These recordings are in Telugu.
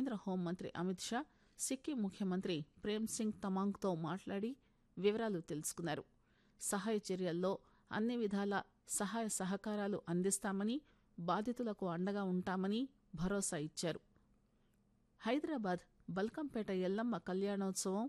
కేంద్ర హోంమంత్రి అమిత్ షా సిక్కిం ముఖ్యమంత్రి ప్రేమ్ సింగ్ తమాంగ్తో మాట్లాడి వివరాలు తెలుసుకున్నారు సహాయ చర్యల్లో అన్ని విధాల సహాయ సహకారాలు అందిస్తామని బాధితులకు అండగా ఉంటామని భరోసా ఇచ్చారు హైదరాబాద్ బల్కంపేట ఎల్లమ్మ కళ్యాణోత్సవం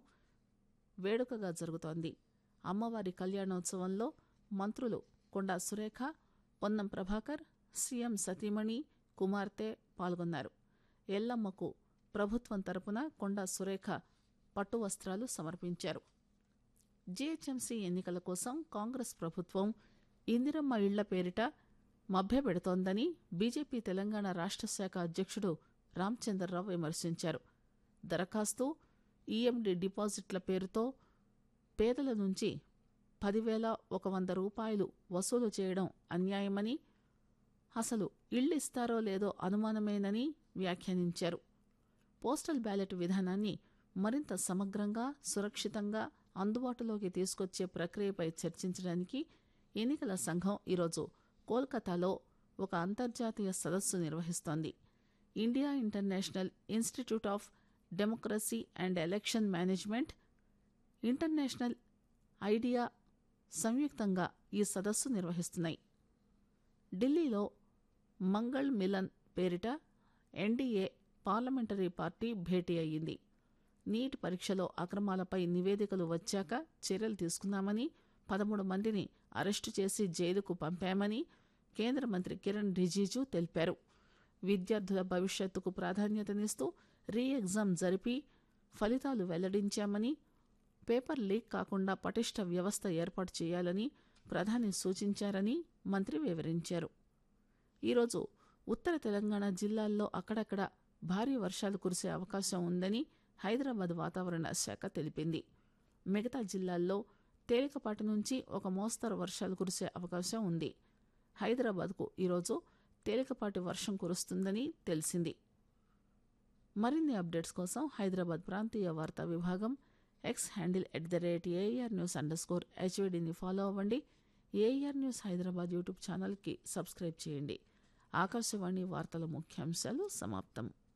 వేడుకగా జరుగుతోంది అమ్మవారి కళ్యాణోత్సవంలో మంత్రులు కొండా సురేఖ పొన్నం ప్రభాకర్ సీఎం సతీమణి కుమార్తె పాల్గొన్నారు ఎల్లమ్మకు ప్రభుత్వం తరపున కొండా సురేఖ పట్టు వస్త్రాలు సమర్పించారు జీహెచ్ఎంసీ ఎన్నికల కోసం కాంగ్రెస్ ప్రభుత్వం ఇందిరమ్మ ఇళ్ల పేరిట మభ్యపెడుతోందని బీజేపీ తెలంగాణ రాష్ట్ర శాఖ అధ్యక్షుడు రామచంద్రరావు విమర్శించారు దరఖాస్తు ఈఎండి డిపాజిట్ల పేరుతో పేదల నుంచి పదివేల ఒక వంద రూపాయలు వసూలు చేయడం అన్యాయమని అసలు ఇళ్లు ఇస్తారో లేదో అనుమానమేనని వ్యాఖ్యానించారు పోస్టల్ బ్యాలెట్ విధానాన్ని మరింత సమగ్రంగా సురక్షితంగా అందుబాటులోకి తీసుకొచ్చే ప్రక్రియపై చర్చించడానికి ఎన్నికల సంఘం ఈరోజు కోల్కతాలో ఒక అంతర్జాతీయ సదస్సు నిర్వహిస్తోంది India International Institute of Democracy and Election Management International IDEA సంయుక్తంగా ఈ సదస్సు నిర్వహిస్తున్నాయి ఢిల్లీలో మంగళ్ మిలన్ పేరిట ఎన్డీఏ పార్లమెంటరీ పార్టీ భేటీ అయ్యింది నీట్ పరీక్షలో అక్రమాలపై నివేదికలు వచ్చాక చర్యలు తీసుకున్నామని పదమూడు మందిని అరెస్టు చేసి జైలుకు పంపామని కేంద్ర మంత్రి కిరణ్ రిజిజు తెలిపారు విద్యార్థుల భవిష్యత్తుకు ప్రాధాన్యతనిస్తూ రీ ఎగ్జామ్ జరిపి ఫలితాలు వెల్లడించామని పేపర్ లీక్ కాకుండా పటిష్ట వ్యవస్థ ఏర్పాటు చేయాలని ప్రధాని సూచించారని మంత్రి వివరించారు ఈరోజు ఉత్తర తెలంగాణ జిల్లాల్లో అక్కడక్కడ భారీ వర్షాలు కురిసే అవకాశం ఉందని హైదరాబాద్ వాతావరణ శాఖ తెలిపింది మిగతా జిల్లాల్లో తేలికపాటి నుంచి ఒక మోస్తరు వర్షాలు కురిసే అవకాశం ఉంది హైదరాబాద్కు ఈరోజు తేలికపాటి వర్షం కురుస్తుందని తెలిసింది మరిన్ని అప్డేట్స్ కోసం హైదరాబాద్ ప్రాంతీయ వార్తా విభాగం X handle at the rate AR news underscore స్కోర్ హెచ్వీడీని ఫాలో అవ్వండి ఏఆర్ న్యూస్ హైదరాబాద్ యూట్యూబ్ ఛానల్కి సబ్స్క్రైబ్ చేయండి ఆకాశవాణి వార్తల ముఖ్యాంశాలు సమాప్తం